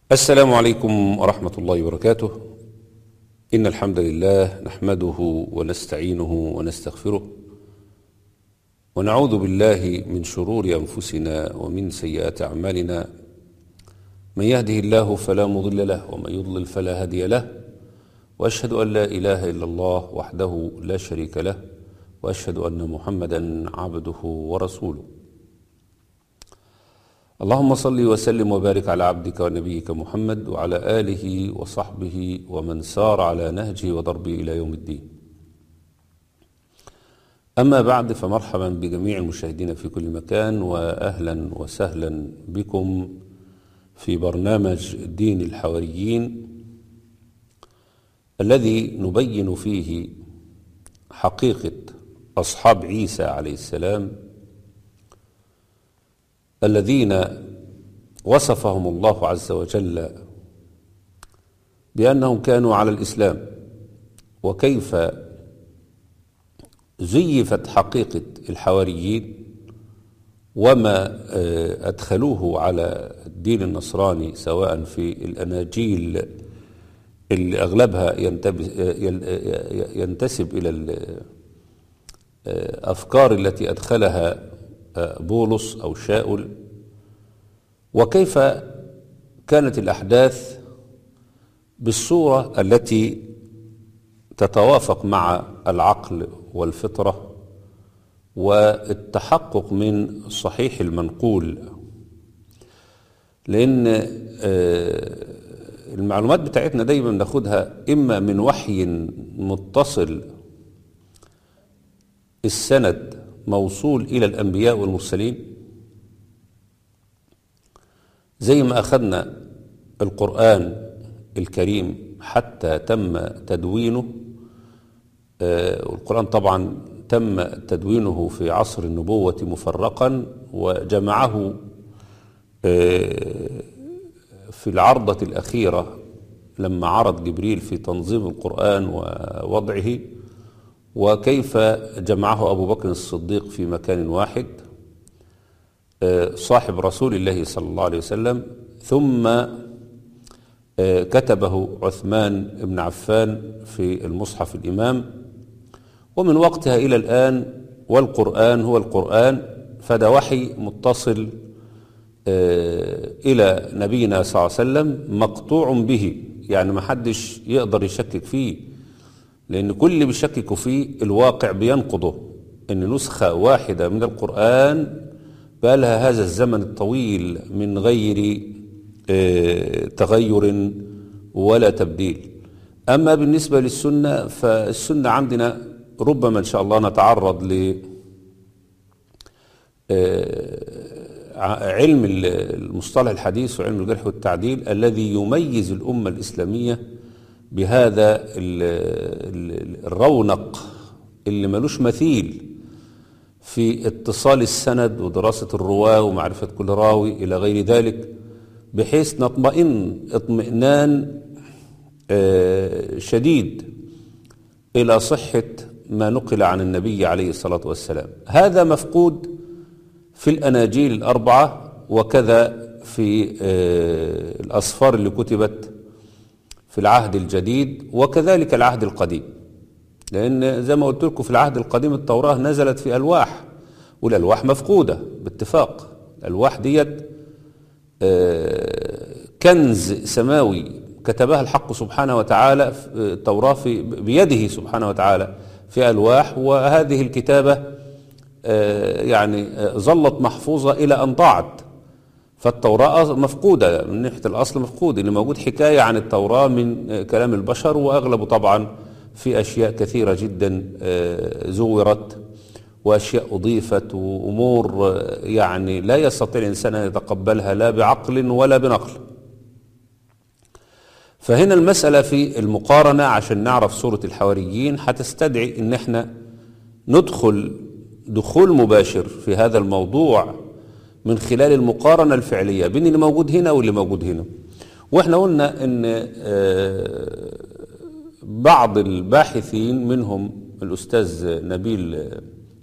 السلام عليكم ورحمة الله وبركاته إن الحمد لله نحمده ونستعينه ونستغفره ونعوذ بالله من شرور أنفسنا ومن سيئات أعمالنا من يهده الله فلا مضل له ومن يضلل فلا هادي له وأشهد أن لا إله إلا الله وحده لا شريك له وأشهد أن محمدا عبده ورسوله اللهم صل وسلم وبارك على عبدك ونبيك محمد وعلى آله وصحبه ومن سار على نهجه وضربه إلى يوم الدين أما بعد فمرحبا بجميع المشاهدين في كل مكان وأهلا وسهلا بكم في برنامج دين الحواريين الذي نبين فيه حقيقة أصحاب عيسى عليه السلام الذين وصفهم الله عز وجل بأنهم كانوا على الإسلام وكيف زيفت حقيقة الحواريين وما أدخلوه على الدين النصراني سواء في الأناجيل اللي أغلبها ينتسب إلى الأفكار التي أدخلها بولس أو شاؤل وكيف كانت الأحداث بالصورة التي تتوافق مع العقل والفطرة والتحقق من صحيح المنقول لأن المعلومات بتاعتنا دايما ناخدها إما من وحي متصل السند موصول إلى الأنبياء والمرسلين زي ما أخذنا القرآن الكريم حتى تم تدوينه والقرآن طبعا تم تدوينه في عصر النبوة مفرقا وجمعه في العرضة الأخيرة لما عرض جبريل في تنظيم القرآن ووضعه وكيف جمعه أبو بكر الصديق في مكان واحد صاحب رسول الله صلى الله عليه وسلم ثم كتبه عثمان بن عفان في المصحف الإمام ومن وقتها إلى الآن والقرآن هو القرآن فده وحي متصل إلى نبينا صلى الله عليه وسلم مقطوع به يعني ما حدش يقدر يشكك فيه لأن كل اللي بيشككوا فيه الواقع بينقضه إن نسخة واحدة من القرآن بقى لها هذا الزمن الطويل من غير تغير ولا تبديل أما بالنسبة للسنة فالسنة عندنا ربما إن شاء الله نتعرض ل علم المصطلح الحديث وعلم الجرح والتعديل الذي يميز الأمة الإسلامية بهذا الرونق اللي ملوش مثيل في اتصال السند ودراسة الرواة ومعرفة كل راوي إلى غير ذلك بحيث نطمئن اطمئنان شديد إلى صحة ما نقل عن النبي عليه الصلاة والسلام هذا مفقود في الأناجيل الأربعة وكذا في الأصفار اللي كتبت في العهد الجديد وكذلك العهد القديم لأن زي ما قلت لكم في العهد القديم التوراة نزلت في ألواح والألواح مفقودة باتفاق الألواح ديت كنز سماوي كتبها الحق سبحانه وتعالى التوراة في بيده سبحانه وتعالى في ألواح وهذه الكتابة يعني ظلت محفوظة إلى أن ضاعت فالتوراة مفقودة من ناحية الأصل مفقود اللي موجود حكاية عن التوراة من كلام البشر وأغلبه طبعا في أشياء كثيرة جدا زورت وأشياء أضيفت وأمور يعني لا يستطيع الإنسان أن يتقبلها لا بعقل ولا بنقل فهنا المسألة في المقارنة عشان نعرف سورة الحواريين هتستدعي ان احنا ندخل دخول مباشر في هذا الموضوع من خلال المقارنة الفعلية بين اللي موجود هنا واللي موجود هنا واحنا قلنا ان بعض الباحثين منهم الأستاذ نبيل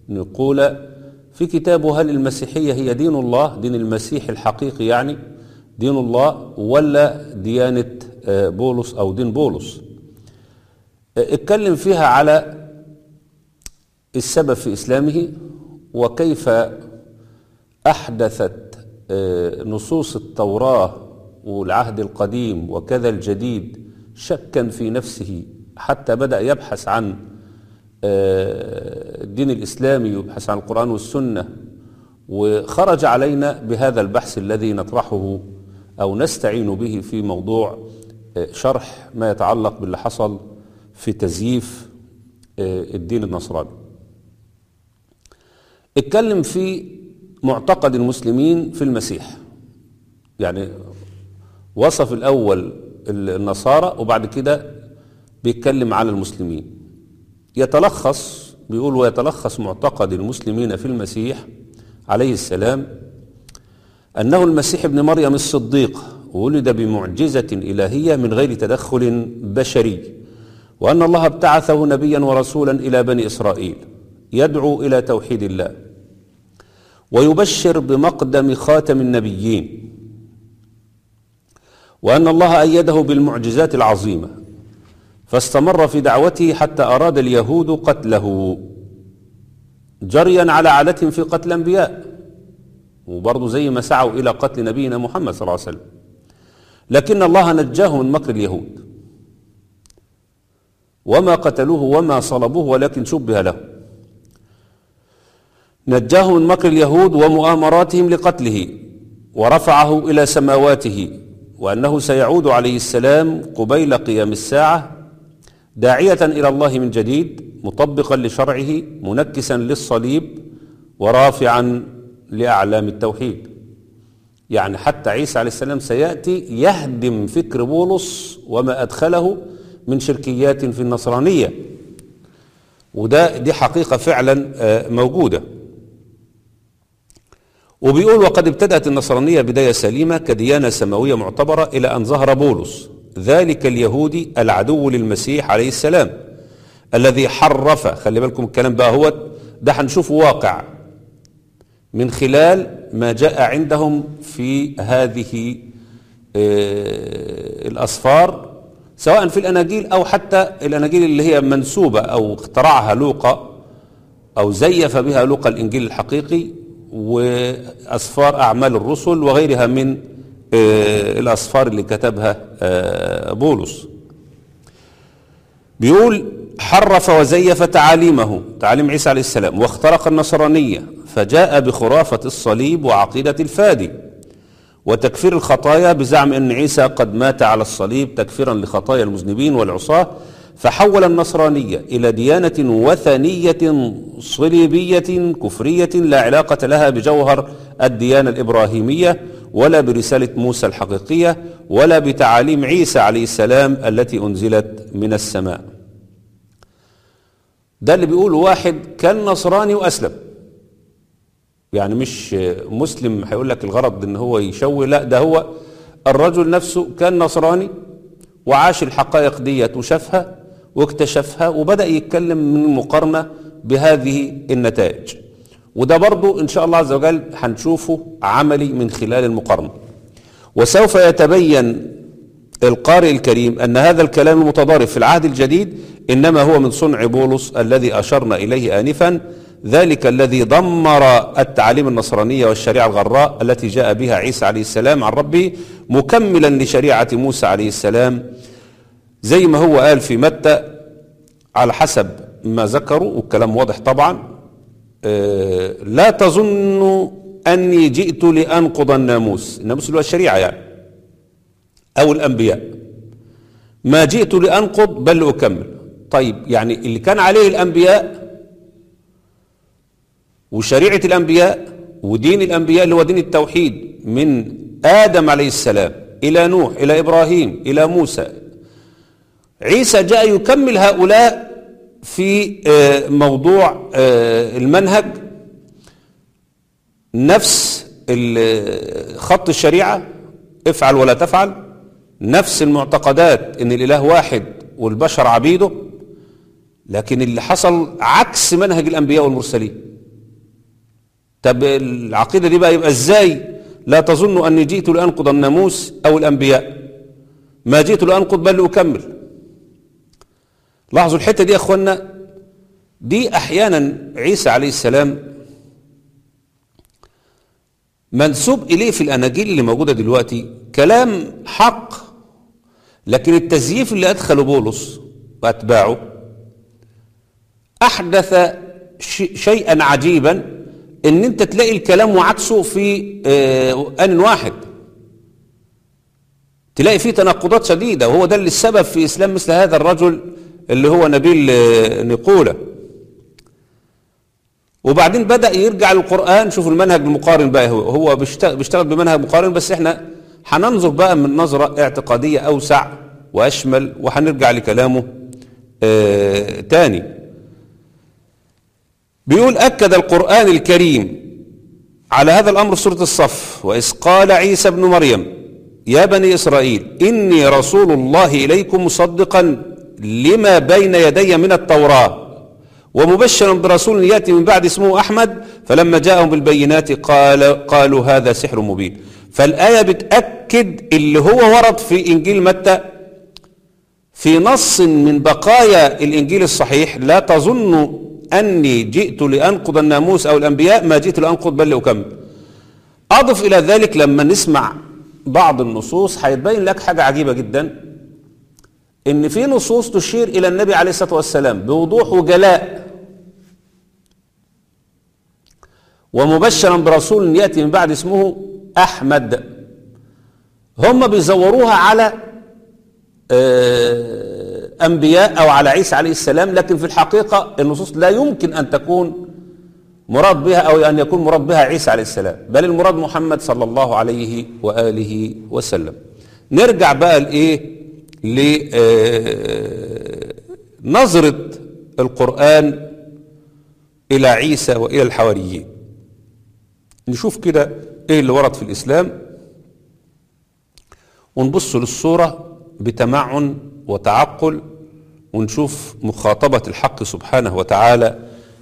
نقولة في كتابه هل المسيحية هي دين الله دين المسيح الحقيقي يعني دين الله ولا ديانة آه، بولس أو دين بولس آه، اتكلم فيها على السبب في إسلامه وكيف أحدثت آه، نصوص التوراة والعهد القديم وكذا الجديد شكا في نفسه حتى بدأ يبحث عن آه، الدين الإسلامي يبحث عن القرآن والسنة وخرج علينا بهذا البحث الذي نطرحه أو نستعين به في موضوع آه، شرح ما يتعلق باللي حصل في تزييف آه، الدين النصراني اتكلم في معتقد المسلمين في المسيح يعني وصف الأول النصارى وبعد كده بيتكلم على المسلمين يتلخص بيقول ويتلخص معتقد المسلمين في المسيح عليه السلام أنه المسيح ابن مريم الصديق ولد بمعجزة إلهية من غير تدخل بشري وأن الله ابتعثه نبيا ورسولا إلى بني إسرائيل يدعو إلى توحيد الله ويبشر بمقدم خاتم النبيين وأن الله أيده بالمعجزات العظيمة فاستمر في دعوته حتى أراد اليهود قتله جريا على عادتهم في قتل الأنبياء وبرضه زي ما سعوا إلى قتل نبينا محمد صلى الله عليه وسلم لكن الله نجاه من مكر اليهود وما قتلوه وما صلبوه ولكن شبه له نجاه من مكر اليهود ومؤامراتهم لقتله ورفعه إلى سماواته وأنه سيعود عليه السلام قبيل قيام الساعة داعية إلى الله من جديد مطبقا لشرعه منكسا للصليب ورافعا لأعلام التوحيد يعني حتى عيسى عليه السلام سيأتي يهدم فكر بولس وما أدخله من شركيات في النصرانية وده دي حقيقة فعلا آه، موجودة وبيقول وقد ابتدأت النصرانية بداية سليمة كديانة سماوية معتبرة إلى أن ظهر بولس ذلك اليهودي العدو للمسيح عليه السلام الذي حرف خلي بالكم الكلام بقى هو ده هنشوفه واقع من خلال ما جاء عندهم في هذه آه، الأصفار سواء في الأناجيل أو حتى الأناجيل اللي هي منسوبة أو اخترعها لوقا أو زيف بها لوقا الإنجيل الحقيقي وأسفار أعمال الرسل وغيرها من آه، الأسفار اللي كتبها آه، بولس بيقول حرف وزيف تعاليمه تعاليم عيسى عليه السلام واخترق النصرانية فجاء بخرافة الصليب وعقيدة الفادي وتكفير الخطايا بزعم أن عيسى قد مات على الصليب تكفيرا لخطايا المذنبين والعصاة فحول النصرانية إلى ديانة وثنية صليبية كفرية لا علاقة لها بجوهر الديانة الإبراهيمية ولا برسالة موسى الحقيقية ولا بتعاليم عيسى عليه السلام التي أنزلت من السماء ده اللي بيقول واحد كان نصراني وأسلم يعني مش مسلم هيقول لك الغرض ان هو يشوي لا ده هو الرجل نفسه كان نصراني وعاش الحقائق ديت وشافها واكتشفها وبدأ يتكلم من مقارنة بهذه النتائج وده برضو إن شاء الله عز وجل هنشوفه عملي من خلال المقارنة وسوف يتبين القارئ الكريم أن هذا الكلام المتضارب في العهد الجديد إنما هو من صنع بولس الذي أشرنا إليه آنفا ذلك الذي دمر التعاليم النصرانية والشريعة الغراء التي جاء بها عيسى عليه السلام عن ربه مكملا لشريعة موسى عليه السلام زي ما هو قال في متى على حسب ما ذكروا والكلام واضح طبعا آه، لا تظنوا أني جئت لأنقض الناموس الناموس اللي هو الشريعة يعني أو الأنبياء ما جئت لأنقض بل لأكمل طيب يعني اللي كان عليه الأنبياء وشريعة الأنبياء ودين الأنبياء اللي هو دين التوحيد من آدم عليه السلام إلى نوح إلى إبراهيم إلى موسى عيسى جاء يكمل هؤلاء في آه، موضوع آه، المنهج نفس خط الشريعة افعل ولا تفعل نفس المعتقدات ان الاله واحد والبشر عبيده لكن اللي حصل عكس منهج الانبياء والمرسلين طب العقيدة دي بقى يبقى ازاي لا تظن أني جئت لأنقض الناموس أو الأنبياء ما جئت لأنقض بل لأكمل لاحظوا الحتة دي يا أخوانا دي أحيانا عيسى عليه السلام منسوب إليه في الأناجيل اللي موجودة دلوقتي كلام حق لكن التزييف اللي أدخله بولس وأتباعه أحدث شيئا عجيبا ان انت تلاقي الكلام وعكسه في آن واحد تلاقي فيه تناقضات شديدة وهو ده اللي السبب في إسلام مثل هذا الرجل اللي هو نبيل نقولة وبعدين بدأ يرجع للقرآن شوفوا المنهج المقارن بقى هو هو بيشتغل بمنهج مقارن بس احنا هننظر بقى من نظرة اعتقادية أوسع وأشمل وهنرجع لكلامه اه تاني بيقول أكد القرآن الكريم على هذا الأمر في سورة الصف وإذ قال عيسى ابن مريم يا بني إسرائيل إني رسول الله إليكم مصدقا لما بين يدي من التوراة ومبشرا برسول يأتي من بعد اسمه أحمد فلما جاءهم بالبينات قال قالوا هذا سحر مبين فالآية بتأكد اللي هو ورد في إنجيل متى في نص من بقايا الإنجيل الصحيح لا تظن أني جئت لأنقض الناموس أو الأنبياء ما جئت لأنقض بل لأكمل أضف إلى ذلك لما نسمع بعض النصوص هيتبين لك حاجة عجيبة جدا إن في نصوص تشير إلى النبي عليه الصلاة والسلام بوضوح وجلاء ومبشرا برسول يأتي من بعد اسمه أحمد هم بيزوروها على أنبياء أو على عيسى عليه السلام لكن في الحقيقة النصوص لا يمكن أن تكون مراد بها أو أن يكون مراد بها عيسى عليه السلام بل المراد محمد صلى الله عليه وآله وسلم نرجع بقى لإيه لنظرة القرآن إلى عيسى وإلى الحواريين نشوف كده إيه اللي ورد في الإسلام ونبص للصورة بتمعن وتعقل ونشوف مخاطبة الحق سبحانه وتعالى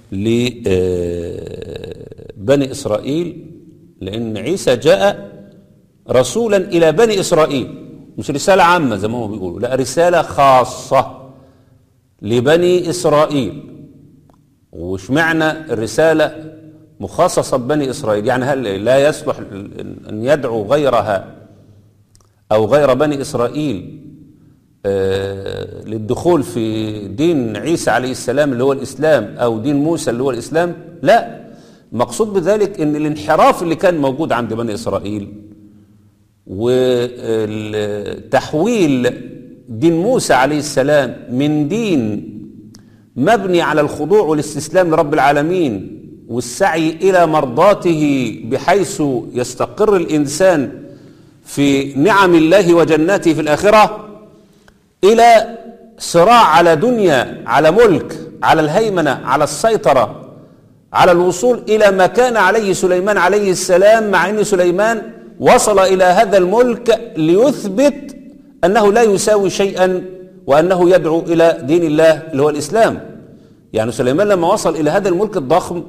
لبني إسرائيل لأن عيسى جاء رسولا إلى بني إسرائيل مش رسالة عامة زي ما هو بيقولوا لا رسالة خاصة لبني إسرائيل وش معنى الرسالة مخصصة ببني إسرائيل يعني هل لا يصلح أن يدعو غيرها أو غير بني إسرائيل آه للدخول في دين عيسى عليه السلام اللي هو الإسلام أو دين موسى اللي هو الإسلام لا مقصود بذلك أن الانحراف اللي كان موجود عند بني إسرائيل وتحويل دين موسى عليه السلام من دين مبني على الخضوع والاستسلام لرب العالمين والسعي إلى مرضاته بحيث يستقر الإنسان في نعم الله وجناته في الآخرة إلى صراع على دنيا على ملك على الهيمنة على السيطرة على الوصول إلى ما كان عليه سليمان عليه السلام مع أن سليمان وصل إلى هذا الملك ليثبت أنه لا يساوي شيئا وأنه يدعو إلى دين الله اللي هو الإسلام يعني سليمان لما وصل إلى هذا الملك الضخم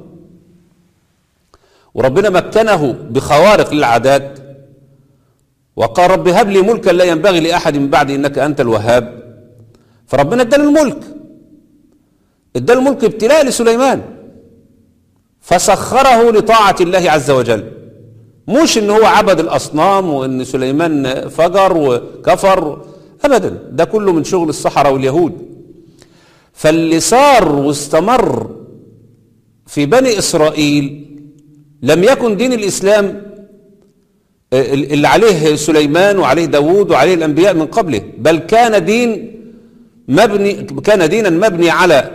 وربنا مكنه بخوارق للعادات وقال رب هب لي ملكا لا ينبغي لأحد من بعد إنك أنت الوهاب فربنا اداله الملك اداله الملك ابتلاء لسليمان فسخره لطاعة الله عز وجل مش ان هو عبد الاصنام وان سليمان فجر وكفر ابدا ده كله من شغل الصحراء واليهود فاللي صار واستمر في بني اسرائيل لم يكن دين الاسلام اللي عليه سليمان وعليه داوود وعليه الانبياء من قبله بل كان دين مبني كان دينا مبني على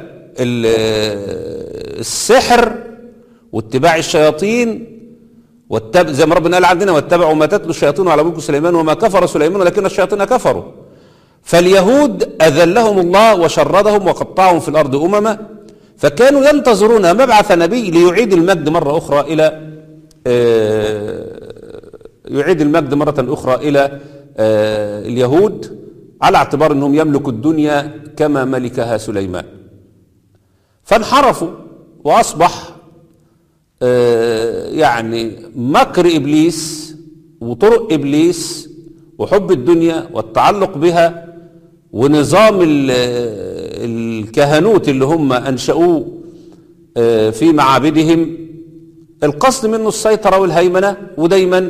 السحر واتباع الشياطين واتبع زي ما ربنا قال عندنا واتبعوا ما تتلو الشياطين على ملك سليمان وما كفر سليمان ولكن الشياطين كفروا فاليهود أذلهم الله وشردهم وقطعهم في الأرض أمما فكانوا ينتظرون مبعث نبي ليعيد المجد مرة أخرى إلى يعيد المجد مرة أخرى إلى اليهود على اعتبار أنهم يملكوا الدنيا كما ملكها سليمان فانحرفوا وأصبح يعني مكر إبليس وطرق إبليس وحب الدنيا والتعلق بها ونظام ال- الكهنوت اللي هم أنشأوه آه، في معابدهم القصد منه السيطرة والهيمنة ودايما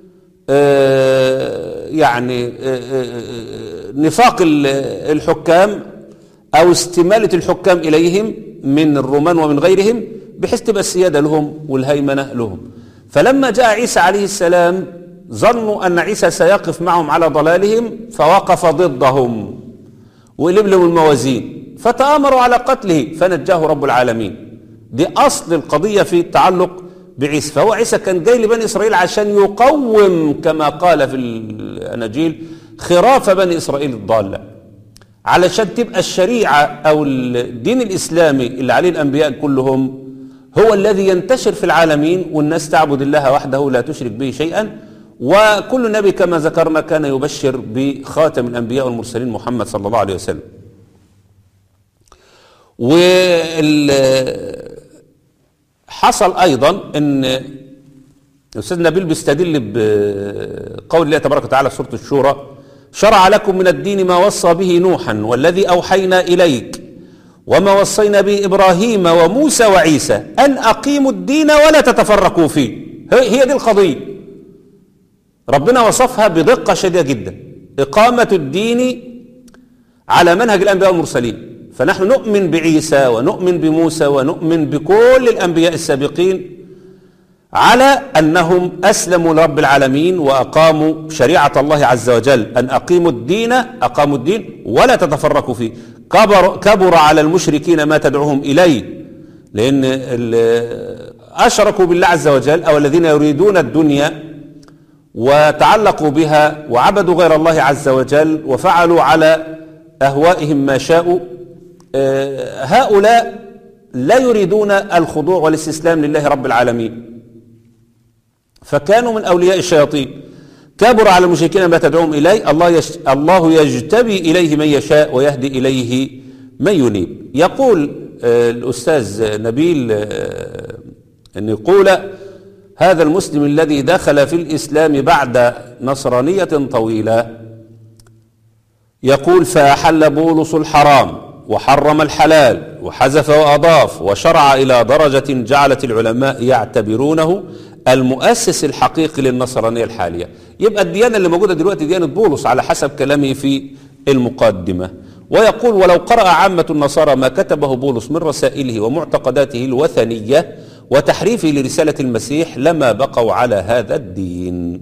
آه، يعني آه، آه، آه، نفاق ال- الحكام أو استمالة الحكام إليهم من الرومان ومن غيرهم بحيث تبقى السيادة لهم والهيمنة لهم فلما جاء عيسى عليه السلام ظنوا أن عيسى سيقف معهم على ضلالهم فوقف ضدهم وقلب لهم الموازين فتآمروا على قتله فنجاه رب العالمين دي أصل القضية في التعلق بعيسى فهو عيسى كان جاي لبني إسرائيل عشان يقوم كما قال في الأناجيل خراف بني إسرائيل الضالة علشان تبقى الشريعة أو الدين الإسلامي اللي عليه الأنبياء كلهم هو الذي ينتشر في العالمين والناس تعبد الله وحده لا تشرك به شيئا وكل نبي كما ذكرنا كان يبشر بخاتم الأنبياء والمرسلين محمد صلى الله عليه وسلم وال حصل أيضا أن الأستاذ نبيل بيستدل بقول الله تبارك وتعالى في سورة الشورى شرع لكم من الدين ما وصى به نوحا والذي أوحينا إليك وما وصينا به إبراهيم وموسى وعيسى أن أقيموا الدين ولا تتفرقوا فيه هي هي دي القضية ربنا وصفها بدقة شديدة جدا إقامة الدين على منهج الأنبياء والمرسلين فنحن نؤمن بعيسى ونؤمن بموسى ونؤمن بكل الأنبياء السابقين على أنهم أسلموا لرب العالمين وأقاموا شريعة الله عز وجل أن أقيموا الدين أقاموا الدين ولا تتفرقوا فيه كبر, كبر على المشركين ما تدعوهم إليه لأن ال- أشركوا بالله عز وجل أو الذين يريدون الدنيا وتعلقوا بها وعبدوا غير الله عز وجل وفعلوا على أهوائهم ما شاءوا آه، هؤلاء لا يريدون الخضوع والاستسلام لله رب العالمين فكانوا من أولياء الشياطين كبر على المشركين ما تدعوهم إليه الله, يش... الله يجتبي إليه من يشاء ويهدي إليه من ينيب يقول آه، الأستاذ نبيل آه، أن يقول هذا المسلم الذي دخل في الإسلام بعد نصرانية طويلة يقول فأحل بولس الحرام وحرم الحلال وحذف وأضاف وشرع إلى درجة جعلت العلماء يعتبرونه المؤسس الحقيقي للنصرانية الحالية يبقى الديانة اللي موجودة دلوقتي ديانة بولس على حسب كلامه في المقدمة ويقول ولو قرأ عامة النصارى ما كتبه بولس من رسائله ومعتقداته الوثنية وتحريفه لرسالة المسيح لما بقوا على هذا الدين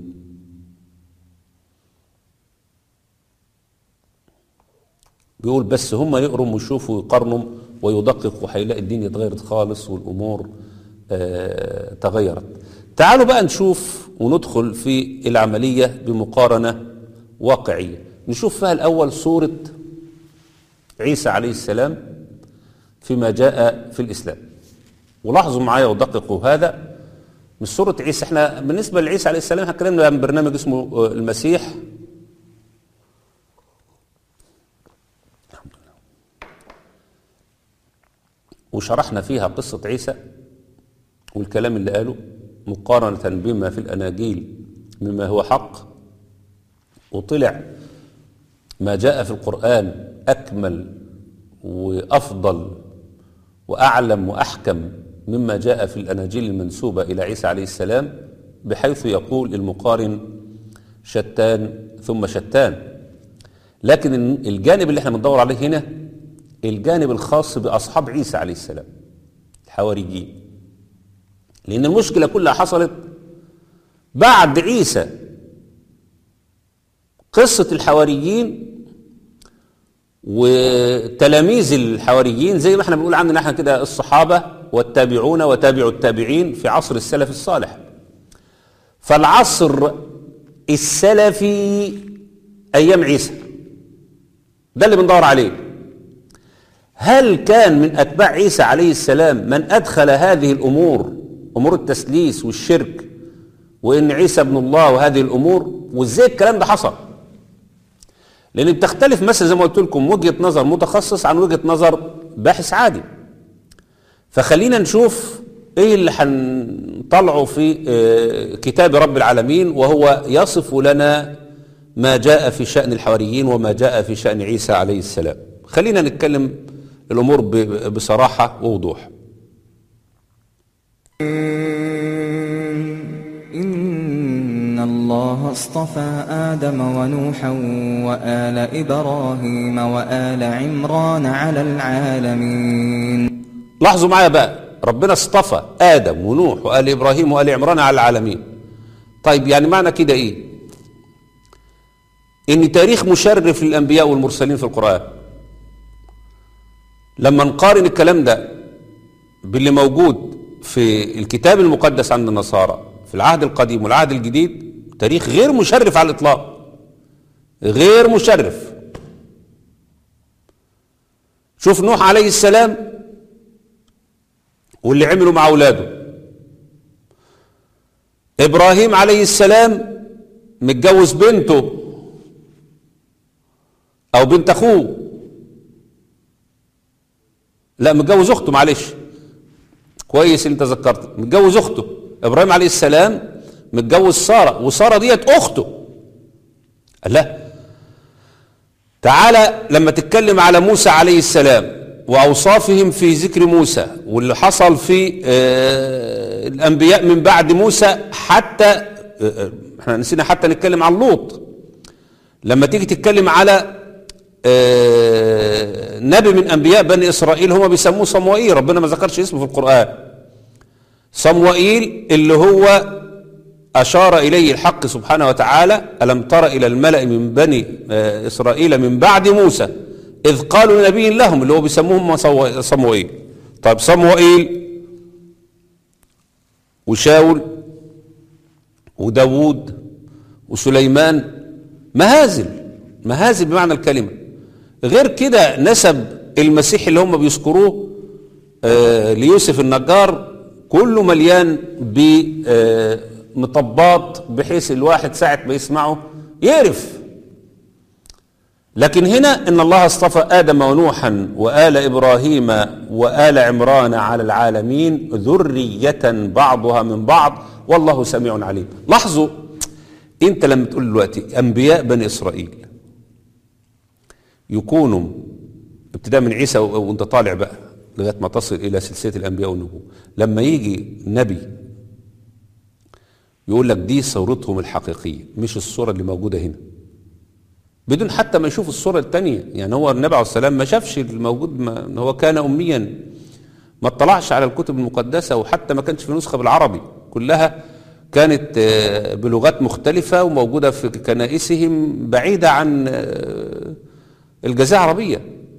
بيقول بس هم يقروا ويشوفوا ويقارنوا ويدققوا هيلاقي الدنيا اتغيرت خالص والامور آه تغيرت. تعالوا بقى نشوف وندخل في العمليه بمقارنه واقعيه. نشوف فيها الاول صوره عيسى عليه السلام فيما جاء في الاسلام. ولاحظوا معايا ودققوا هذا مش صوره عيسى احنا بالنسبه لعيسى عليه السلام احنا اتكلمنا عن برنامج اسمه آه، المسيح وشرحنا فيها قصة عيسى والكلام اللي قاله مقارنة بما في الأناجيل مما هو حق وطلع ما جاء في القرآن أكمل وأفضل وأعلم وأحكم مما جاء في الأناجيل المنسوبة إلى عيسى عليه السلام بحيث يقول المقارن شتان ثم شتان لكن الجانب اللي احنا بندور عليه هنا الجانب الخاص بأصحاب عيسى عليه السلام الحواريين لأن المشكلة كلها حصلت بعد عيسى قصة الحواريين وتلاميذ الحواريين زي ما احنا بنقول عندنا احنا كده الصحابة والتابعون وتابعوا التابعين في عصر السلف الصالح فالعصر السلفي أيام عيسى ده اللي بندور عليه هل كان من أتباع عيسى عليه السلام من أدخل هذه الأمور أمور التسليس والشرك وإن عيسى ابن الله وهذه الأمور وإزاي الكلام ده حصل لأن بتختلف مثلا زي ما قلت لكم وجهة نظر متخصص عن وجهة نظر باحث عادي فخلينا نشوف إيه اللي طلعوا في آه، كتاب رب العالمين وهو يصف لنا ما جاء في شأن الحواريين وما جاء في شأن عيسى عليه السلام خلينا نتكلم الأمور ب- بصراحة ووضوح إن الله اصطفى آدم ونوحا وآل إبراهيم وآل عمران على العالمين لاحظوا معايا بقى ربنا اصطفى آدم ونوح وآل إبراهيم وآل عمران على العالمين طيب يعني معنى كده إيه إن تاريخ مشرف للأنبياء والمرسلين في القرآن لما نقارن الكلام ده باللي موجود في الكتاب المقدس عند النصارى في العهد القديم والعهد الجديد تاريخ غير مشرف على الإطلاق غير مشرف شوف نوح عليه السلام واللي عملوا مع اولاده ابراهيم عليه السلام متجوز بنته او بنت اخوه لا متجوز اخته معلش كويس انت ذكرت متجوز اخته ابراهيم عليه السلام متجوز ساره وساره ديت اخته لا تعالى لما تتكلم على موسى عليه السلام وأوصافهم في ذكر موسى واللي حصل في آه، الأنبياء من بعد موسى حتى آه، آه، احنا نسينا حتى نتكلم عن لوط لما تيجي تتكلم على آه، نبي من أنبياء بني إسرائيل هم بيسموه صموئيل ربنا ما ذكرش اسمه في القرآن صموئيل اللي هو أشار إليه الحق سبحانه وتعالى ألم تر إلى الملأ من بني آه، إسرائيل من بعد موسى إذ قالوا لنبي لهم اللي هو بيسموهم صو- صموئيل طيب صموئيل وشاول وداوود وسليمان مهازل مهازل بمعنى الكلمة غير كده نسب المسيح اللي هم بيذكروه آه، ليوسف النجار كله مليان بمطبات بحيث الواحد ساعة ما يسمعه يعرف لكن هنا ان الله اصطفى ادم ونوحا وال ابراهيم وال عمران على العالمين ذريه بعضها من بعض والله سميع عليم لاحظوا انت لما تقول دلوقتي انبياء بني اسرائيل يكونوا ابتداء من عيسى و- وانت طالع بقى لغايه ما تصل الى سلسله الانبياء والنبوه لما يجي نبي يقول لك دي صورتهم الحقيقيه مش الصوره اللي موجوده هنا بدون حتى ما يشوف الصورة التانية يعني هو النبي عليه السلام ما شافش الموجود ما هو كان أميا ما اطلعش على الكتب المقدسة وحتى ما كانش في نسخة بالعربي كلها كانت آه، بلغات مختلفة وموجودة في كنائسهم بعيدة عن آه، الجزيرة العربية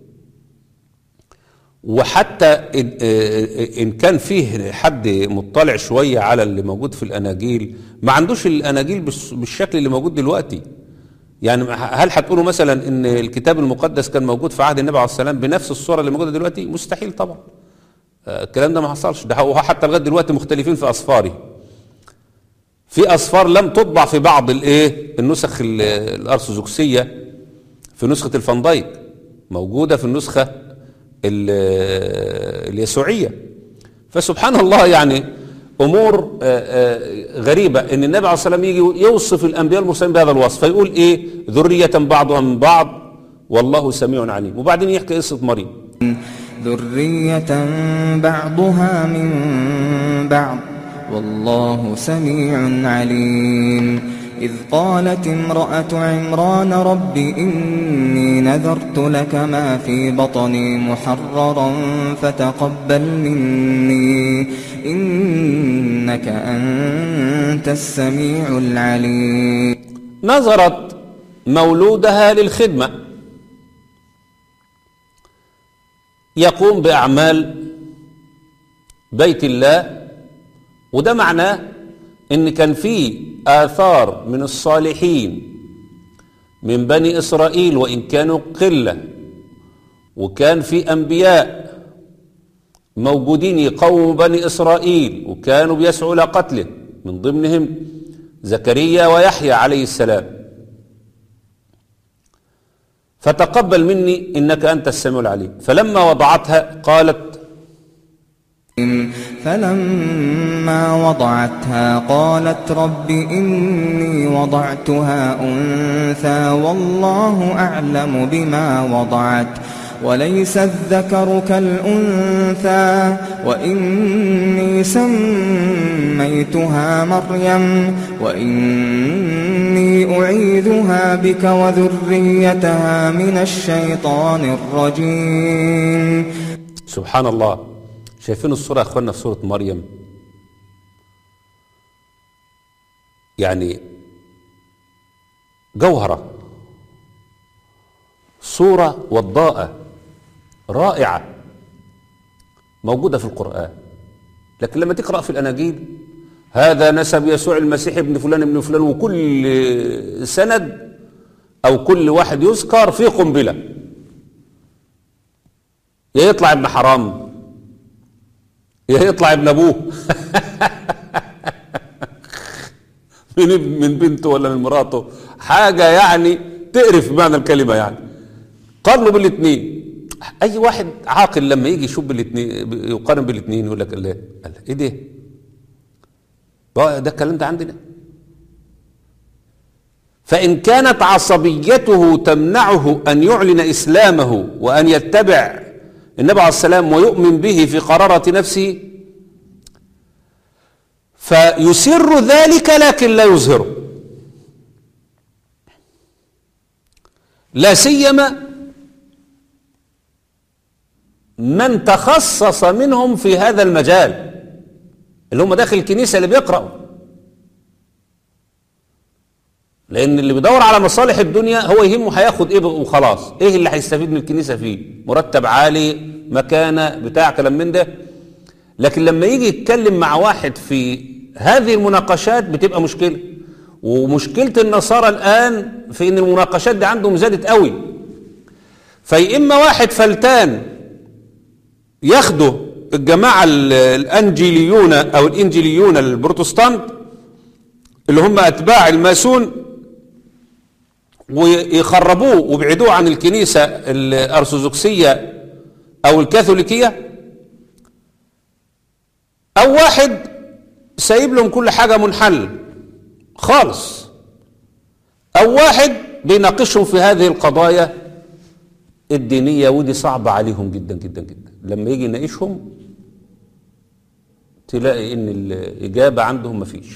وحتى إن- آه، إن كان فيه حد مطلع شوية على اللي موجود في الأناجيل ما عندوش الأناجيل بالس- بالشكل اللي موجود دلوقتي يعني هل هتقولوا مثلا ان الكتاب المقدس كان موجود في عهد النبي عليه السلام بنفس الصوره اللي موجوده دلوقتي مستحيل طبعا آه، الكلام ده ما حصلش ده هو حتى لغايه دلوقتي مختلفين في اصفاره في اصفار لم تطبع في بعض الايه النسخ ال- الارثوذكسيه في نسخه الفندايك موجوده في النسخه ال- اليسوعيه فسبحان الله يعني امور آه، آه، غريبه ان النبي عليه الصلاه والسلام يجي يوصف الانبياء المرسلين بهذا الوصف فيقول ايه ذريه بعضها من بعض والله سميع عليم وبعدين يحكي قصه مريم ذرية بعضها من بعض والله سميع عليم إذ قالت امرأة عمران رب إني نذرت لك ما في بطني محررا فتقبل مني إنك أنت السميع العليم نظرت مولودها للخدمة يقوم بأعمال بيت الله وده معناه ان كان في آثار من الصالحين من بني إسرائيل وإن كانوا قلة وكان في أنبياء موجودين يقوموا بني إسرائيل وكانوا بيسعوا إلى قتله من ضمنهم زكريا ويحيى عليه السلام فتقبل مني إنك أنت السميع العليم فلما وضعتها قالت فلما وضعتها قالت رب إني وضعتها أنثى والله أعلم بما وضعت وليس الذكر كالأنثى وإني سميتها مريم وإني أعيذها بك وذريتها من الشيطان الرجيم سبحان الله شايفين الصورة يا أخوانا في سورة مريم يعني جوهرة صورة وضاءة رائعة موجودة في القرآن لكن لما تقرأ في الأناجيل هذا نسب يسوع المسيح ابن فلان ابن فلان وكل سند أو كل واحد يذكر فيه قنبلة يا يطلع ابن حرام يا يطلع ابن أبوه من من بنته ولا من مراته حاجة يعني تقرف بمعنى الكلمة يعني قارنوا بالاثنين اي واحد عاقل لما يجي يشوف بالاثنين يقارن بالاثنين يقول لك الله ايه ده بقى ده الكلام ده عندنا فان كانت عصبيته تمنعه ان يعلن اسلامه وان يتبع النبي عليه السلام ويؤمن به في قرارة نفسه فيسر ذلك لكن لا يظهره لا سيما من تخصص منهم في هذا المجال اللي هم داخل الكنيسة اللي بيقرأوا لأن اللي بيدور على مصالح الدنيا هو يهمه هياخد إيه وخلاص إيه اللي هيستفيد من الكنيسة فيه مرتب عالي مكانة بتاع كلام من ده لكن لما يجي يتكلم مع واحد في هذه المناقشات بتبقى مشكلة ومشكلة النصارى الآن في إن المناقشات دي عندهم زادت قوي فيا إما واحد فلتان ياخدوا الجماعة الأنجيليون أو الإنجيليون البروتستانت اللي هم أتباع الماسون ويخربوه ويبعدوه عن الكنيسة الأرثوذكسية أو الكاثوليكية أو واحد سايب لهم كل حاجة منحل خالص أو واحد بيناقشهم في هذه القضايا الدينية ودي صعبة عليهم جدا جدا جدا لما يجي يناقشهم تلاقي ان الإجابة عندهم مفيش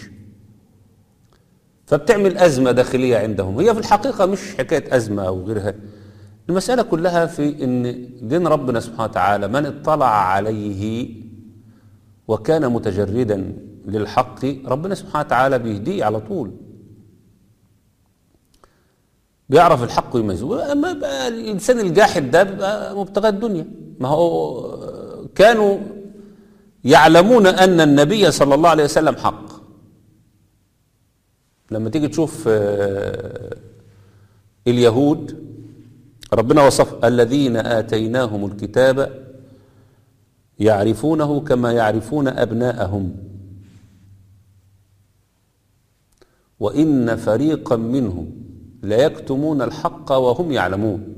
فبتعمل أزمة داخلية عندهم هي في الحقيقة مش حكاية أزمة أو غيرها المسألة كلها في ان دين ربنا سبحانه وتعالى من اطلع عليه وكان متجردا للحق ربنا سبحانه وتعالى بيهديه على طول بيعرف الحق ويميزه اما بقى الانسان الجاحد ده بيبقى مبتغى الدنيا ما هو كانوا يعلمون ان النبي صلى الله عليه وسلم حق لما تيجي تشوف اليهود ربنا وصف الذين آتيناهم الكتاب يعرفونه كما يعرفون أبناءهم وإن فريقا منهم لا يكتمون الحق وهم يعلمون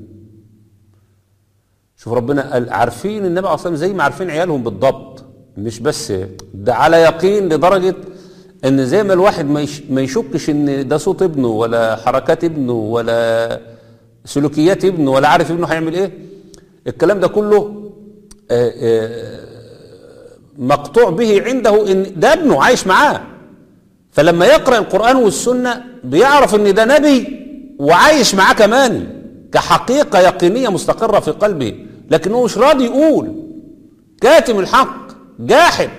شوف ربنا قال عارفين النبي عليه الصلاة زي ما عارفين عيالهم بالضبط مش بس ده على يقين لدرجة ان زي ما الواحد ما يشكش ان ده صوت ابنه ولا حركات ابنه ولا سلوكيات ابنه ولا عارف ابنه هيعمل ايه الكلام ده كله آآ آآ مقطوع به عنده ان ده ابنه عايش معاه فلما يقرأ القرآن والسنة بيعرف ان ده نبي وعايش معاه كمان كحقيقة يقينية مستقرة في قلبه لكنه مش راضي يقول كاتم الحق جاحد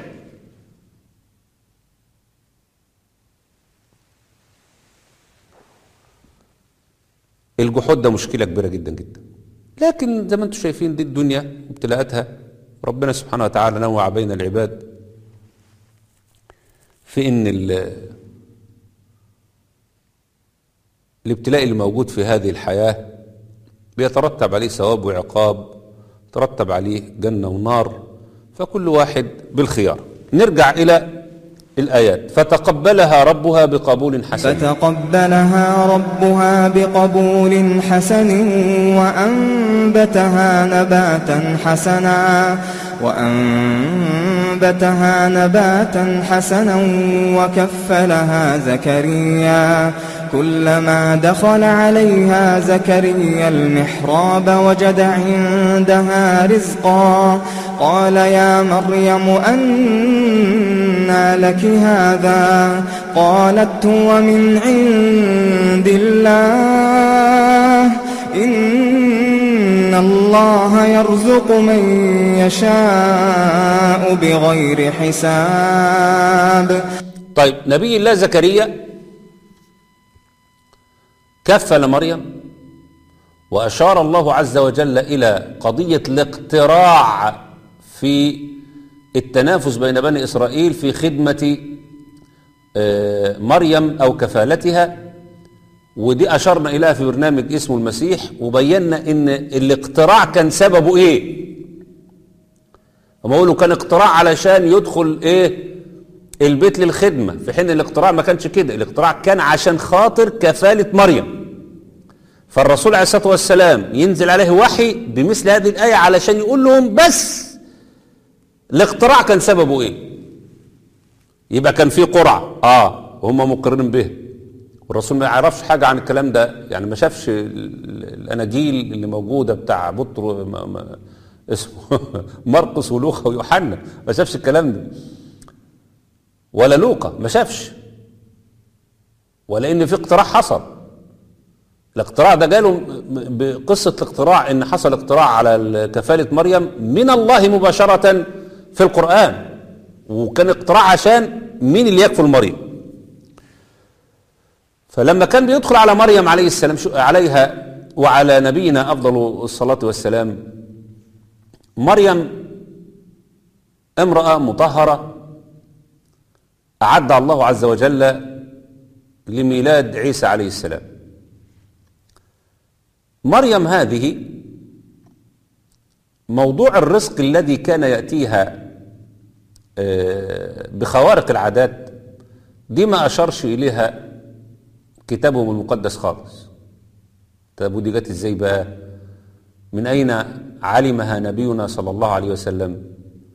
الجحود ده مشكلة كبيرة جدا جدا لكن زي ما انتم شايفين دي الدنيا ابتلاءاتها ربنا سبحانه وتعالى نوع بين العباد في ان الابتلاء اللي موجود في هذه الحياة بيترتب عليه ثواب وعقاب ترتب عليه جنة ونار فكل واحد بالخيار نرجع إلى الآيات فتقبلها ربها بقبول حسن فتقبلها ربها بقبول حسن وأنبتها نباتا حسنا وأنبتها نباتا حسنا وكفلها زكريا كلما دخل عليها زكريا المحراب وجد عندها رزقا قال يا مريم أنى لك هذا قالت هو من عند الله إن الله يرزق من يشاء بغير حساب طيب نبي الله زكريا كفل مريم وأشار الله عز وجل إلى قضية الاقتراع في التنافس بين بني إسرائيل في خدمة آه، مريم أو كفالتها ودي أشرنا إليها في برنامج اسمه المسيح وبينا إن الاقتراع كان سببه إيه هم يقولوا كان اقتراع علشان يدخل إيه البيت للخدمة في حين الاقتراع ما كانش كده الاقتراع كان عشان خاطر كفالة مريم فالرسول عليه الصلاة والسلام ينزل عليه وحي بمثل هذه الآية علشان يقول لهم بس الاقتراع كان سببه ايه يبقى كان في قرعة اه وهم مقرين به والرسول ما يعرفش حاجة عن الكلام ده يعني ما شافش ال- ال- الأناجيل اللي موجودة بتاع بطر ما ما اسمه مرقس ولوقا ويوحنا ما شافش الكلام ده ولا لوقا ما شافش ولا ان في اقتراع حصل الاقتراع ده جاله م- بقصة الاقتراع ان حصل اقتراع على كفالة مريم من الله مباشرة في القرآن وكان اقتراع عشان مين اللي يكفل مريم فلما كان بيدخل على مريم عليه السلام شو- عليها وعلى نبينا أفضل الصلاة والسلام مريم امرأة مطهرة أعد الله عز وجل لميلاد عيسى عليه السلام مريم هذه موضوع الرزق الذي كان يأتيها آه، بخوارق العادات دي ما أشارش إليها كتابهم المقدس خالص طب ودي جت ازاي بقى من أين علمها نبينا صلى الله عليه وسلم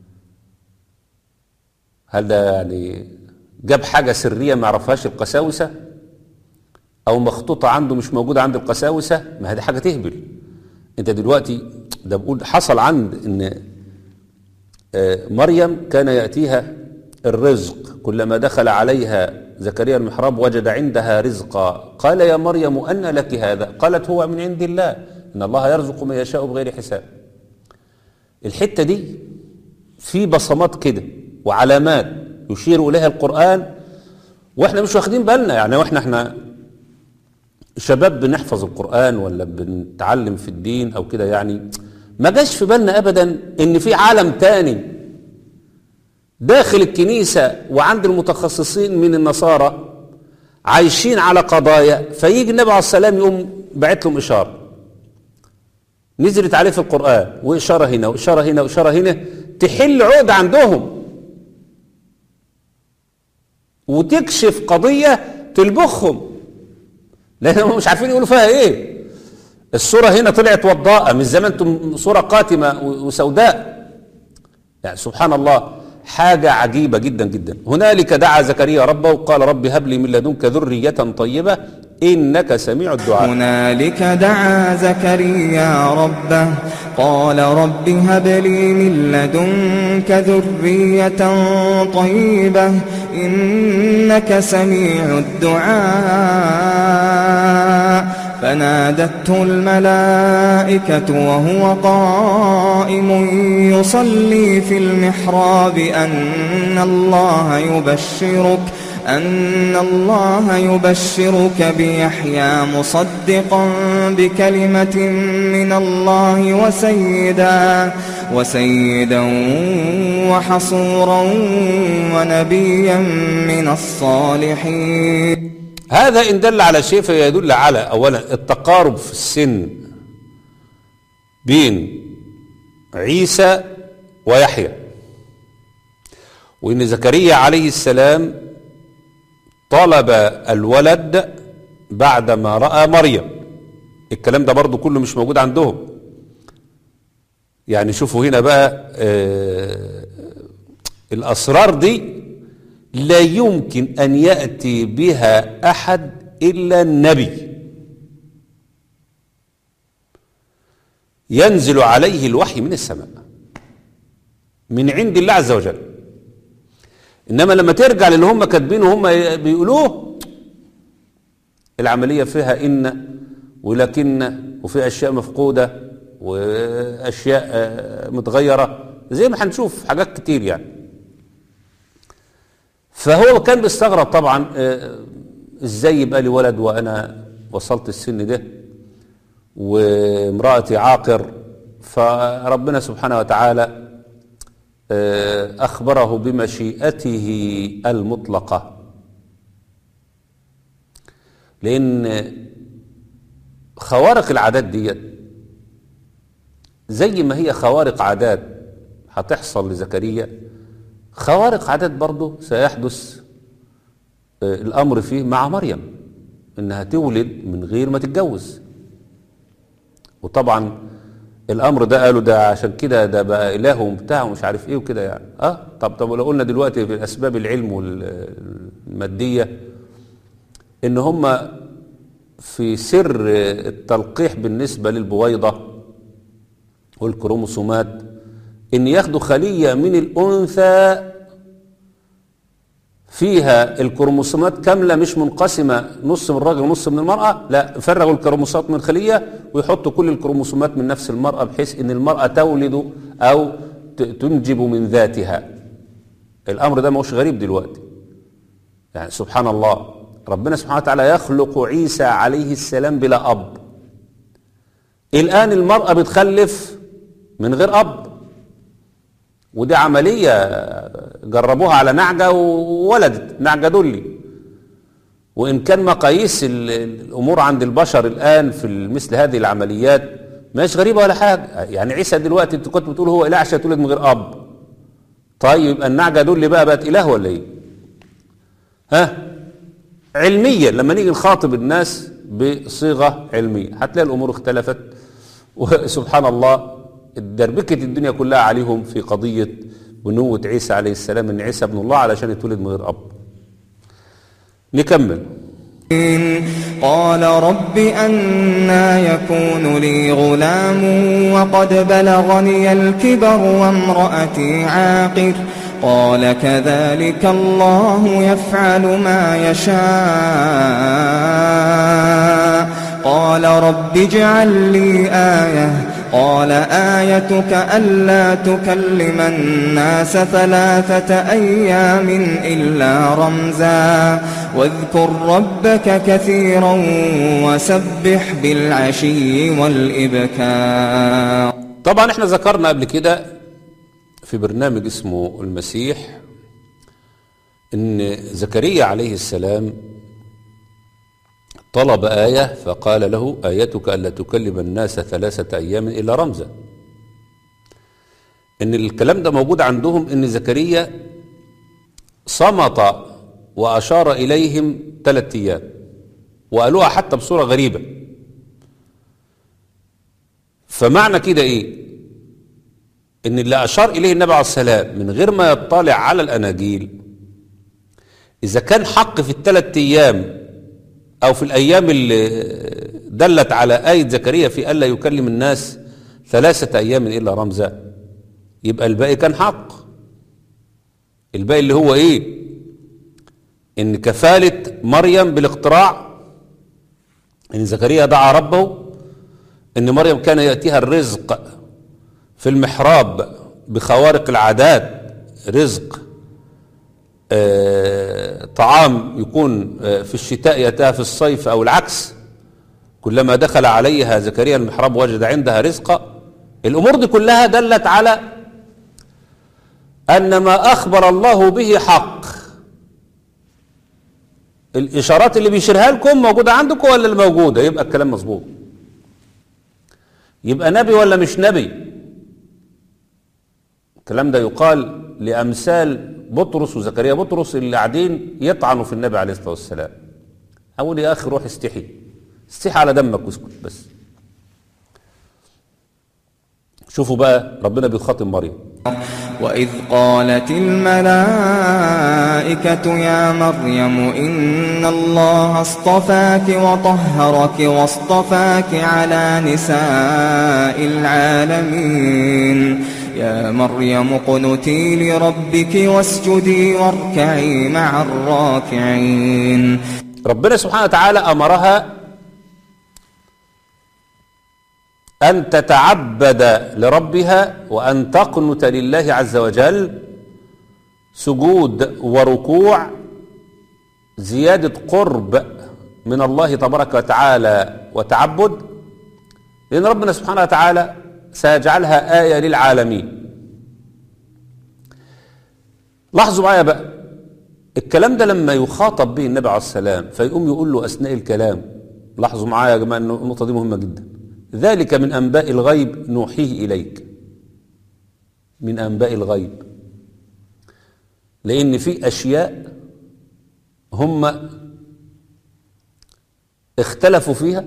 هل ده يعني جاب حاجة سرية ما يعرفهاش القساوسة أو مخطوطة عنده مش موجودة عند القساوسة ما هذه حاجة تهبل أنت دلوقتي ده بقول حصل عند إن آه، مريم كان يأتيها الرزق كلما دخل عليها زكريا المحراب وجد عندها رزقا قال يا مريم أن لك هذا قالت هو من عند الله إن الله يرزق من يشاء بغير حساب الحتة دي في بصمات كده وعلامات يشير إليها القرآن واحنا مش واخدين بالنا يعني واحنا احنا شباب بنحفظ القرآن ولا بنتعلم في الدين او كده يعني ما جاش في بالنا ابدا ان في عالم تاني داخل الكنيسة وعند المتخصصين من النصارى عايشين على قضايا فيجي النبي عليه السلام يقوم بعت لهم إشارة نزلت عليه في القرآن وإشارة هنا وإشارة هنا وإشارة هنا تحل عقد عندهم وتكشف قضية تلبخهم لأنهم مش عارفين يقولوا فيها إيه الصورة هنا طلعت وضاءة مش زي ما انتم صورة قاتمة وسوداء يعني سبحان الله حاجة عجيبة جدا جدا هنالك دعا زكريا ربه وقال رب هب لي من لدنك ذرية طيبة إنك سميع الدعاء هنالك دعا زكريا ربه قال رب هب لي من لدنك ذرية طيبة إنك سميع الدعاء فنادته الملائكة وهو قائم يصلي في المحراب أن الله يبشرك أن الله يبشرك بيحيى مصدقا بكلمة من الله وسيدا وسيدا وحصورا ونبيا من الصالحين هذا إن دل على شيء فيدل على أولا التقارب في السن بين عيسى ويحيى وإن زكريا عليه السلام طلب الولد بعدما رأى مريم الكلام ده برضو كله مش موجود عندهم يعني شوفوا هنا بقى آه الأسرار دي لا يمكن أن يأتي بها أحد إلا النبي ينزل عليه الوحي من السماء من عند الله عز وجل إنما لما ترجع للي هم كاتبينه هم بيقولوه العملية فيها إن ولكن وفي أشياء مفقودة وأشياء متغيرة زي ما هنشوف حاجات كتير يعني فهو كان بيستغرب طبعا ازاي يبقى لي ولد وانا وصلت السن ده وامرأتي عاقر فربنا سبحانه وتعالى أخبره بمشيئته المطلقة لأن خوارق العادات ديت زي ما هي خوارق عادات هتحصل لزكريا خوارق عادات برضه سيحدث الأمر فيه مع مريم إنها تولد من غير ما تتجوز وطبعا الأمر ده قالوا ده عشان كده ده بقى إله وبتاع ومش عارف إيه وكده يعني أه طب طب لو قلنا دلوقتي في أسباب العلم والمادية إن هم في سر التلقيح بالنسبة للبويضة والكروموسومات إن ياخدوا خلية من الأنثى فيها الكروموسومات كاملة مش منقسمة نص من الراجل ونص من المرأة لا فرغوا الكروموسومات من الخلية ويحطوا كل الكروموسومات من نفس المرأة بحيث ان المرأة تولد او تنجب من ذاتها الامر ده مش غريب دلوقتي يعني سبحان الله ربنا سبحانه وتعالى يخلق عيسى عليه السلام بلا اب الان المرأة بتخلف من غير اب ودي عملية جربوها على نعجة وولدت نعجة دولي وإن كان مقاييس الأمور عند البشر الآن في مثل هذه العمليات مش غريبة ولا حاجة يعني عيسى دلوقتي انت كنت بتقول هو إله عشان تولد من غير أب طيب يبقى النعجة دولي بقى بقت إله ولا إيه ها علميا لما نيجي نخاطب الناس بصيغة علمية هتلاقي الأمور اختلفت وسبحان الله دربكة الدنيا كلها عليهم في قضية بنوة عيسى عليه السلام ان عيسى ابن الله علشان يتولد من غير اب نكمل قال رب أنا يكون لي غلام وقد بلغني الكبر وامرأتي عاقر قال كذلك الله يفعل ما يشاء قال رب اجعل لي آية قال آيتك ألا تكلم الناس ثلاثة أيام إلا رمزا واذكر ربك كثيرا وسبح بالعشي والإبكار طبعا احنا ذكرنا قبل كده في برنامج اسمه المسيح ان زكريا عليه السلام طلب آية فقال له آيتك ألا تكلم الناس ثلاثة أيام إلا رمزا إن الكلام ده موجود عندهم إن زكريا صمت وأشار إليهم ثلاثة أيام وقالوها حتى بصورة غريبة فمعنى كده إيه إن اللي أشار إليه النبي عليه السلام من غير ما يطلع على الأناجيل إذا كان حق في الثلاث أيام أو في الأيام اللي دلت على آية زكريا في ألا يكلم الناس ثلاثة أيام إلا رمزا يبقى الباقي كان حق الباقي اللي هو إيه إن كفالة مريم بالاقتراع إن زكريا دعا ربه إن مريم كان يأتيها الرزق في المحراب بخوارق العادات رزق آه طعام يكون آه في الشتاء يأتيها في الصيف أو العكس كلما دخل عليها زكريا المحراب وجد عندها رزقا الأمور دي كلها دلت على أن ما أخبر الله به حق الإشارات اللي بيشيرها لكم موجودة عندكم ولا اللي موجودة يبقى الكلام مظبوط يبقى نبي ولا مش نبي الكلام ده يقال لأمثال بطرس وزكريا بطرس اللي قاعدين يطعنوا في النبي عليه الصلاة والسلام أقول يا أخي روح استحي استحي على دمك واسكت بس شوفوا بقى ربنا بيخاطب مريم وإذ قالت الملائكة يا مريم إن الله اصطفاك وطهرك واصطفاك على نساء العالمين يا مريم اقنتي لربك واسجدي واركعي مع الراكعين ربنا سبحانه وتعالى أمرها أن تتعبد لربها وأن تقنت لله عز وجل سجود وركوع زيادة قرب من الله تبارك وتعالى وتعبد لأن ربنا سبحانه وتعالى سيجعلها آية للعالمين لاحظوا معايا بقى الكلام ده لما يخاطب به النبي عليه السلام فيقوم يقول له أثناء الكلام لاحظوا معايا يا جماعة النقطة دي مهمة جدا ذلك من أنباء الغيب نوحيه إليك من أنباء الغيب لأن في أشياء هم اختلفوا فيها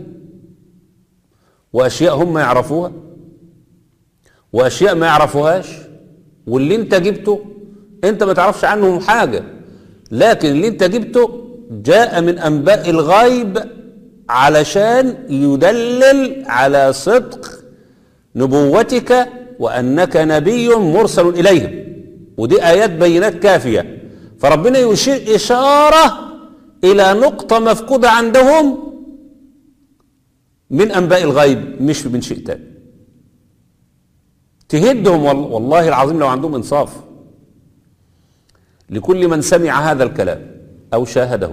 وأشياء هم يعرفوها وأشياء ما يعرفوهاش واللي انت جبته انت ما تعرفش عنهم حاجة لكن اللي انت جبته جاء من أنباء الغيب علشان يدلل على صدق نبوتك وأنك نبي مرسل إليهم ودي آيات بينات كافية فربنا يشير إشارة إلى نقطة مفقودة عندهم من أنباء الغيب مش من شيء تاني تهدهم والله العظيم لو عندهم إنصاف لكل من سمع هذا الكلام أو شاهده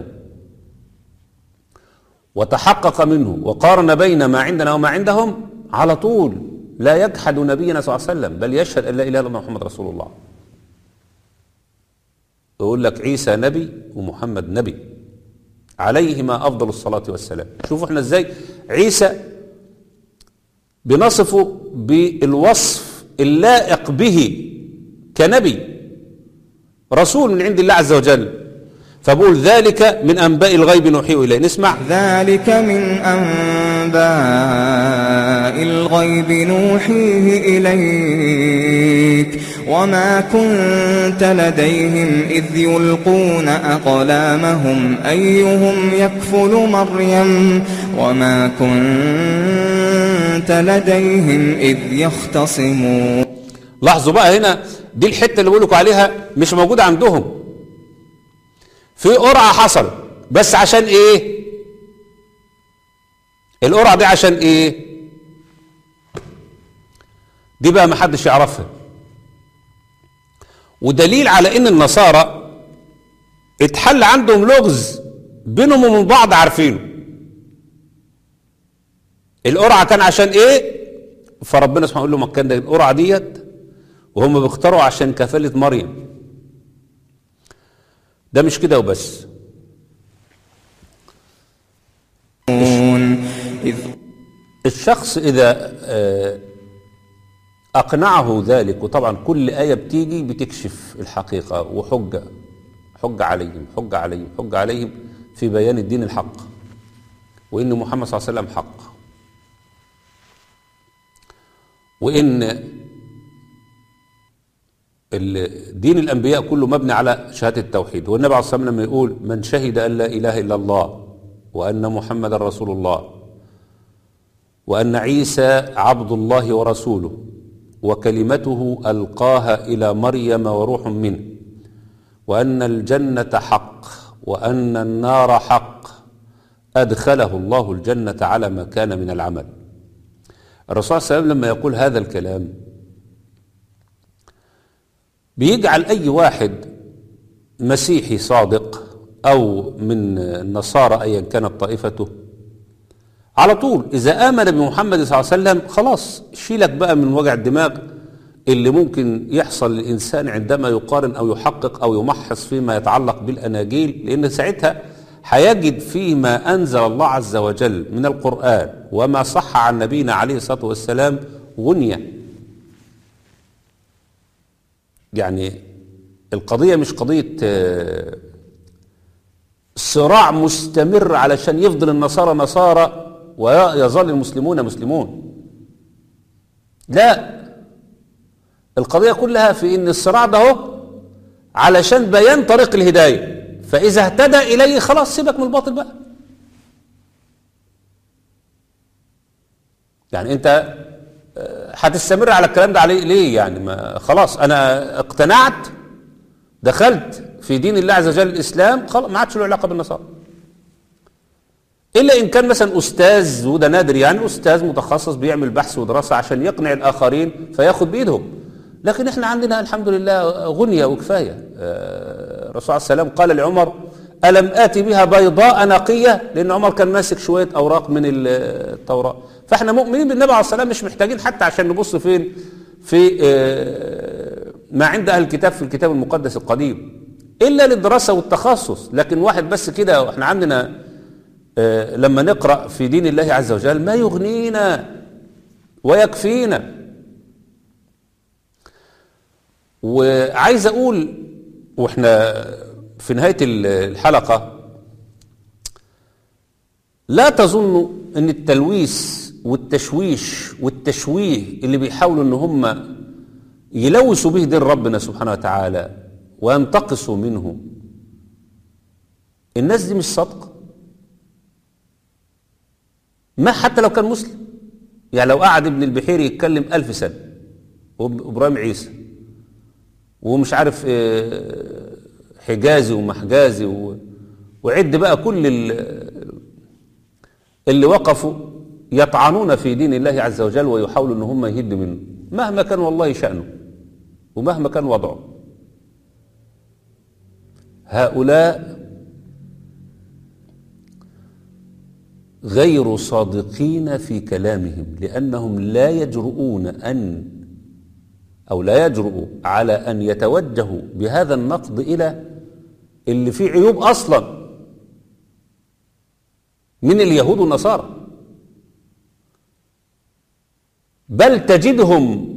وتحقق منه وقارن بين ما عندنا وما عندهم على طول لا يجحد نبينا صلى الله عليه وسلم بل يشهد أن لا إله إلا الله محمد رسول الله يقول لك عيسى نبي ومحمد نبي عليهما أفضل الصلاة والسلام شوفوا احنا ازاي عيسى بنصفه بالوصف اللائق به كنبي رسول من عند الله عز وجل فبقول ذلك من أنباء الغيب نوحيه إليه نسمع ذلك من أنباء الغيب نوحيه إليك وما كنت لديهم إذ يلقون أقلامهم أيهم يكفل مريم وما كنت لديهم إذ يختصمون لاحظوا بقى هنا دي الحتة اللي بقولكوا عليها مش موجودة عندهم في قرعة حصل بس عشان ايه القرعة دي عشان ايه دي بقى محدش يعرفها ودليل على ان النصارى اتحل عندهم لغز بينهم ومن بعض عارفينه القرعة كان عشان ايه فربنا سبحانه يقول لهم كان ده القرعة ديت وهم بيختاروا عشان كفالة مريم ده مش كده وبس الشخص إذا أقنعه ذلك وطبعا كل آية بتيجي بتكشف الحقيقة وحجة حجة عليهم حجة عليهم حجة عليهم في بيان الدين الحق وإن محمد صلى الله عليه وسلم حق وإن دين الأنبياء كله مبني على شهادة التوحيد والنبي عليه الصلاة والسلام لما يقول من شهد أن لا إله إلا الله وأن محمد رسول الله وأن عيسى عبد الله ورسوله وكلمته ألقاها إلى مريم وروح منه وأن الجنة حق وأن النار حق أدخله الله الجنة على ما كان من العمل الرسول صلى الله عليه وسلم لما يقول هذا الكلام بيجعل أي واحد مسيحي صادق أو من النصارى أيا كانت طائفته على طول إذا آمن بمحمد صلى الله عليه وسلم خلاص شيلك بقى من وجع الدماغ اللي ممكن يحصل للإنسان عندما يقارن أو يحقق أو يمحص فيما يتعلق بالأناجيل لأن ساعتها هيجد فيما أنزل الله عز وجل من القرآن وما صح عن نبينا عليه الصلاة والسلام غنية يعني القضية مش قضية صراع مستمر علشان يفضل النصارى نصارى ويظل المسلمون مسلمون لا القضية كلها في ان الصراع ده هو علشان بيان طريق الهداية فإذا اهتدى إليه خلاص سيبك من الباطل بقى يعني انت آه، هتستمر على الكلام ده عليه ليه يعني ما خلاص انا اقتنعت دخلت في دين الله عز وجل الاسلام خلاص ما عادش له علاقه بالنصارى الا ان كان مثلا استاذ وده نادر يعني استاذ متخصص بيعمل بحث ودراسه عشان يقنع الاخرين فياخد بايدهم لكن احنا عندنا الحمد لله غنيه وكفايه آه، الرسول عليه السلام قال لعمر الم اتي بها بيضاء نقيه لان عمر كان ماسك شويه اوراق من التوراه فاحنا مؤمنين بالنبي عليه السلام مش محتاجين حتى عشان نبص فين في آه، ما عند اهل الكتاب في الكتاب المقدس القديم الا للدراسه والتخصص لكن واحد بس كده احنا عندنا آه، لما نقرا في دين الله عز وجل ما يغنينا ويكفينا وعايز اقول واحنا في نهايه الحلقه لا تظنوا ان التلويث والتشويش والتشويه اللي بيحاولوا ان هم يلوثوا به دين ربنا سبحانه وتعالى وينتقصوا منه الناس دي مش صادقه ما حتى لو كان مسلم يعني لو قعد ابن البحيري يتكلم ألف سنة وإبراهيم عيسى ومش عارف آه، حجازي ومحجازي و- وعد بقى كل ال- اللي وقفوا يطعنون في دين الله عز وجل ويحاولوا ان هم يهدوا منه مهما كان والله شأنه ومهما كان وضعه هؤلاء غير صادقين في كلامهم لأنهم لا يجرؤون أن أو لا يجرؤوا على أن يتوجهوا بهذا النقد إلى اللي فيه عيوب أصلا من اليهود والنصارى بل تجدهم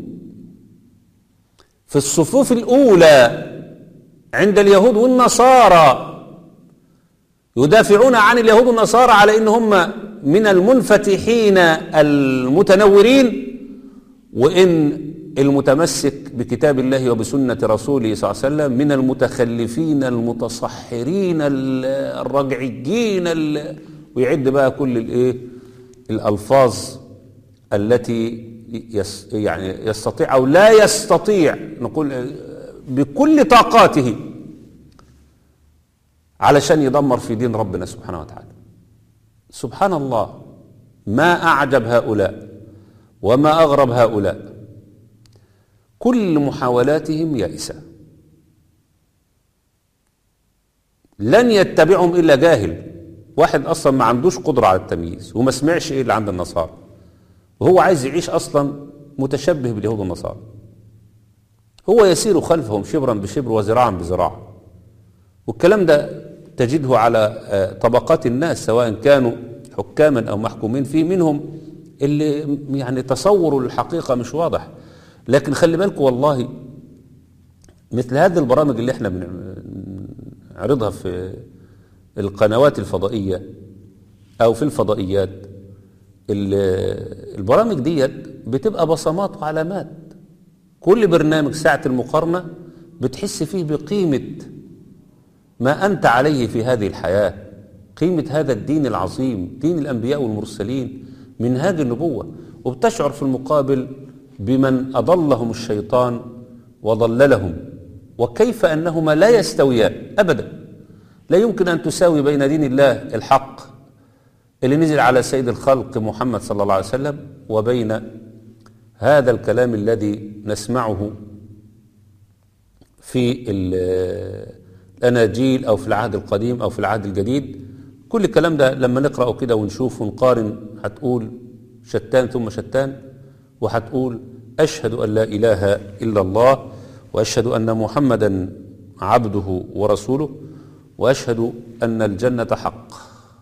في الصفوف الأولى عند اليهود والنصارى يدافعون عن اليهود والنصارى على ان هم من المنفتحين المتنورين وان المتمسك بكتاب الله وبسنة رسوله صلى الله عليه وسلم من المتخلفين المتصحرين ال- الرجعيين ال- ويعد بقى كل الايه الالفاظ التي يس يعني يستطيع او لا يستطيع نقول آه، بكل طاقاته علشان يدمر في دين ربنا سبحانه وتعالى سبحان الله ما أعجب هؤلاء وما أغرب هؤلاء كل محاولاتهم يائسة لن يتبعهم إلا جاهل واحد أصلا ما عندوش قدرة على التمييز وما سمعش إيه اللي عند النصارى وهو عايز يعيش أصلا متشبه باليهود والنصارى هو يسير خلفهم شبرا بشبر وذراعا بذراع والكلام ده تجده على آه، طبقات الناس سواء كانوا حكاما او محكومين فيه منهم اللي يعني تصوروا الحقيقه مش واضح لكن خلي بالكم والله مثل هذه البرامج اللي احنا بنعرضها في القنوات الفضائيه او في الفضائيات ال- البرامج ديت بتبقى بصمات وعلامات كل برنامج ساعه المقارنه بتحس فيه بقيمه ما أنت عليه في هذه الحياة قيمة هذا الدين العظيم دين الأنبياء والمرسلين منهاج النبوة وبتشعر في المقابل بمن أضلهم الشيطان وضللهم وكيف أنهما لا يستويان أبدا لا يمكن أن تساوي بين دين الله الحق اللي نزل على سيد الخلق محمد صلى الله عليه وسلم وبين هذا الكلام الذي نسمعه في ال- الأناجيل أو في العهد القديم أو في العهد الجديد كل الكلام ده لما نقرأه كده ونشوف ونقارن هتقول شتان ثم شتان وهتقول أشهد أن لا إله إلا الله وأشهد أن محمدا عبده ورسوله وأشهد أن الجنة حق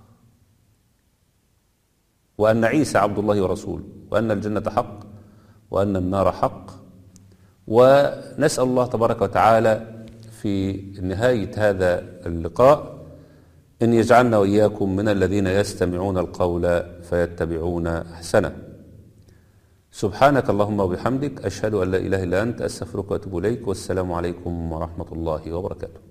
وأن عيسى عبد الله ورسوله وأن الجنة حق وأن النار حق ونسأل الله تبارك وتعالى في نهاية هذا اللقاء أن يجعلنا وإياكم من الذين يستمعون القول فيتبعون أحسنه سبحانك اللهم وبحمدك أشهد أن لا إله إلا أنت أستغفرك وأتوب إليك والسلام عليكم ورحمة الله وبركاته